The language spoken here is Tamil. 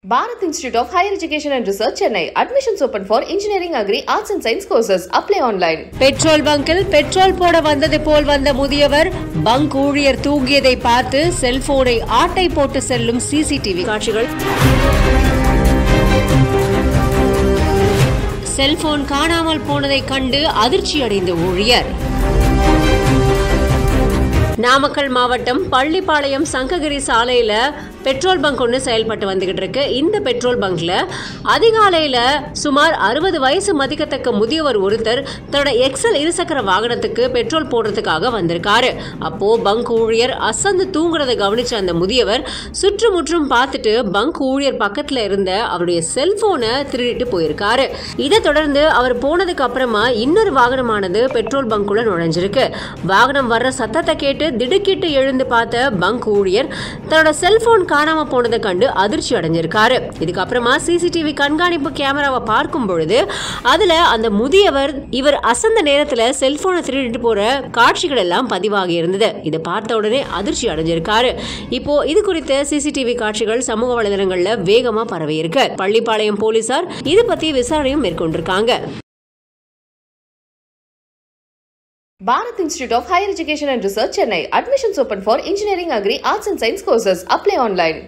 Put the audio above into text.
Bharat Institute of Higher Education and Research, Chennai. Admissions open for Engineering, Agri, Arts and Science courses. Apply online. Petrol பங்கில் பெட்ரோல் போட வந்தது போல் வந்த முதியவர் பங்க் ஊழியர் தூங்கியதை பார்த்து செல்போனை ஆட்டை போட்டு செல்லும் சிசிடிவி காட்சிகள் செல்போன் காணாமல் போனதை கண்டு அதிர்ச்சி அடைந்த ஊழியர் நாமக்கல் மாவட்டம் பள்ளிப்பாளையம் சங்ககிரி சாலையில பெட்ரோல் பங்க் ஒன்று செயல்பட்டு வந்துகிட்டு இருக்கு இந்த பெட்ரோல் பங்க்ல அதிகாலையில சுமார் அறுபது வயசு மதிக்கத்தக்க முதியவர் ஒருத்தர் தன்னோட எக்ஸல் இருசக்கர வாகனத்துக்கு பெட்ரோல் போடுறதுக்காக வந்திருக்காரு அப்போ பங்க் ஊழியர் அசந்து தூங்குறதை கவனிச்ச அந்த முதியவர் சுற்றுமுற்றும் பார்த்துட்டு பங்க் ஊழியர் பக்கத்துல இருந்த அவருடைய செல்போனை திருடிட்டு போயிருக்காரு இதை தொடர்ந்து அவர் போனதுக்கு அப்புறமா இன்னொரு வாகனமானது பெட்ரோல் பங்குள்ள நுழைஞ்சிருக்கு வாகனம் வர்ற சத்தத்தை கேட்டு திடுக்கிட்டு எழுந்து பார்த்த பங்க் ஊழியர் தன்னோட செல்போன் காணாம போனதை கண்டு அதிர்ச்சி அடைஞ்சிருக்காரு இதுக்கப்புறமா சிசிடிவி கண்காணிப்பு கேமராவை பார்க்கும் பொழுது அதுல அந்த முதியவர் இவர் அசந்த நேரத்துல செல்போனை திருடிட்டு போற காட்சிகள் எல்லாம் பதிவாகி இருந்தது இதை பார்த்த உடனே அதிர்ச்சி அடைஞ்சிருக்காரு இப்போ இது குறித்த சிசிடிவி காட்சிகள் சமூக வலைதளங்கள்ல வேகமா பரவி இருக்கு பள்ளிப்பாளையம் போலீசார் இது பத்தி விசாரணையும் மேற்கொண்டிருக்காங்க Bharat Institute of Higher Education and Research, Chennai. Admissions open for Engineering, Agri, Arts and Science courses. Apply online.